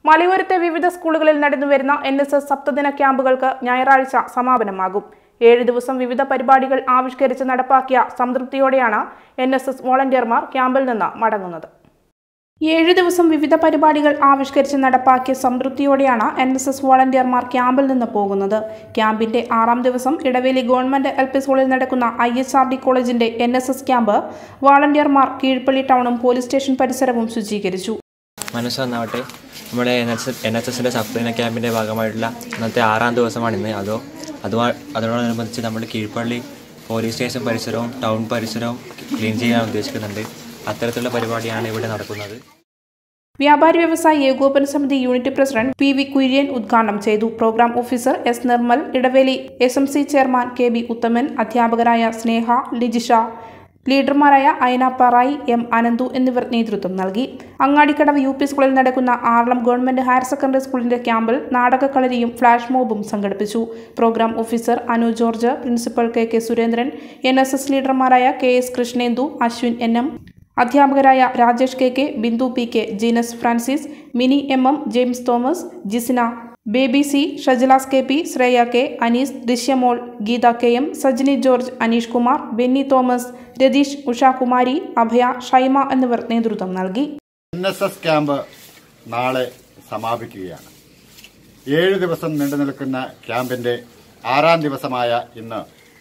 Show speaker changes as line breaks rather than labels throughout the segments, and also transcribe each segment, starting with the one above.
മലയോരത്തെ വിവിധ സ്കൂളുകളിൽ നടന്നുവരുന്ന എൻ എസ് എസ് സപ്തദിന ക്യാമ്പുകൾക്ക് ഞായറാഴ്ച സമാപനമാകും ഏഴ് ദിവസം വിവിധ പരിപാടികൾ ആവിഷ്കരിച്ച് നടപ്പാക്കിയ സംതൃപ്തിയോടെയാണ് എൻ എസ് എസ് വോളണ്ടിയർമാർ ക്യാമ്പിൽ നിന്ന് മടങ്ങുന്നത് ഏഴ് ദിവസം വിവിധ പരിപാടികൾ ആവിഷ്കരിച്ച് നടപ്പാക്കിയ സംതൃപ്തിയോടെയാണ് എൻ എസ് എസ് വോളണ്ടിയർമാർ ക്യാമ്പിൽ നിന്ന് പോകുന്നത് ക്യാമ്പിന്റെ ആറാം ദിവസം ഇടവേലി ഗവൺമെന്റ് എൽ പി സ്കൂളിൽ നടക്കുന്ന ഐ എച്ച് ആർ ഡി കോളേജിന്റെ എൻ എസ് എസ് ക്യാമ്പ് വോളണ്ടിയർമാർ കീഴ്പള്ളി ടൗണും പോലീസ് സ്റ്റേഷൻ പരിസരവും ശുചീകരിച്ചു
മനസ്സൊന്നാവട്ടെ നമ്മുടെ എൻ എസ് എൻ എസ് എസിൻ്റെ സപ്തദിന ക്യാമ്പിൻ്റെ ഭാഗമായിട്ടുള്ള ഇന്നത്തെ ആറാം ദിവസമാണ് ഇന്ന് അതോ അതുമാ അതിനോടനുബന്ധിച്ച് നമ്മൾ കീഴ്പള്ളി പോലീസ് സ്റ്റേഷൻ പരിസരവും ടൗൺ പരിസരവും ക്ലീൻ ചെയ്യാൻ ഉദ്ദേശിക്കുന്നുണ്ട് അത്തരത്തിലുള്ള പരിപാടിയാണ് ഇവിടെ നടക്കുന്നത്
വ്യാപാരി വ്യവസായി ഏകോപന സമിതി unit president P V Kurian ഉദ്ഘാടനം ചെയ്തു programme officer S Nirmal Edaveli S M C chairman K B Uthaman അധ്യാപകരായ സ്നേഹ ലിജിഷ ലീഡർമാരായ അയന പറായി എം അനന്തു എന്നിവർ നേതൃത്വം നൽകി അങ്ങാടിക്കടവ് യു പി സ്കൂളിൽ നടക്കുന്ന ആറളം ഗവൺമെന്റ് ഹയർ സെക്കൻഡറി സ്കൂളിന്റെ ക്യാമ്പിൽ നാടകക്കളരിയും ഫ്ലാഷ് മോബും സംഘടിപ്പിച്ചു programme officer Anu George principal K K Surendran N S S ലീഡർമാരായ K S Krishnendu Ashwin N M അധ്യാപകരായ Rajesh K K Bindu P K Jeenas Francis Mini M M James Thomas Jisina Baby C Shajalas K P Shreya K Anees Drishyamol Geetha K M Sajini George Aneesh Kumar Benny Thomas Ratheesh Ushakumari Abhaya Shyma എന്നിവർ നേതൃത്വം നൽകി
N S S camp നാളെ സമാപിക്കുകയാണ് ഏഴ് ദിവസം നീണ്ടു നിൽക്കുന്ന ക്യാമ്പിന്റെ ആറാം ദിവസമായ ഇന്ന്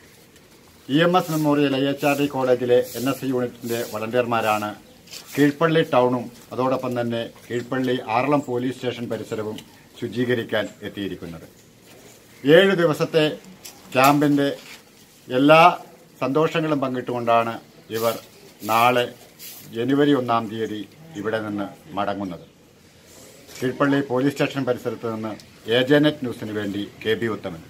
E M S memorial I H R D കോളേജിലെ എൻ എസ് യൂണിറ്റിന്റെ വളണ്ടിയർമാരാണ് കീഴ്പള്ളി ടൗണും അതോടൊപ്പം തന്നെ കീഴ്പള്ളി ആറളം പോലീസ് സ്റ്റേഷൻ പരിസരവും ശുചീകരിക്കാൻ എത്തിയിരിക്കുന്നത് ഏഴ് ദിവസത്തെ ക്യാമ്പിന്റെ എല്ലാ സന്തോഷങ്ങളും പങ്കിട്ടുകൊണ്ടാണ് ഇവർ നാളെ ജനുവരി ഒന്നാം തീയതി ഇവിടെ നിന്ന് മടങ്ങുന്നത് കീഴ്പള്ളി പോലീസ് സ്റ്റേഷൻ പരിസരത്ത് നിന്ന് ഏജനറ്റ് ന്യൂസിന് വേണ്ടി കെ ബി ഉത്തമൻ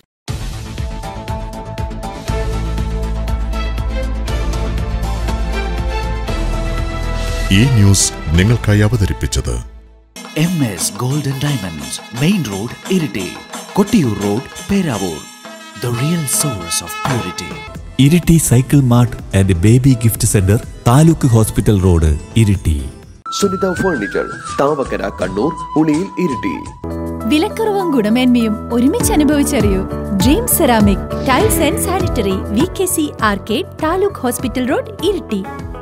ഈ ന്യൂസ് നിങ്ങൾക്കായി അവതരിപ്പിച്ചത്
M S golden diamonds main road Iritty Kottiyoor road Peravoor the real source of purity
Iritty cycle mart and baby gift centre taluk hospital road Iritty
Sunitha furniture Thavakkara Kannur Uliyil Iritty
വിലക്കുറവും ഗുണമേന്മയും ഒരുമിച്ച് അനുഭവിച്ചറിയൂ dream ceramic tiles and sanitary V K C arcade taluk hospital road Iritty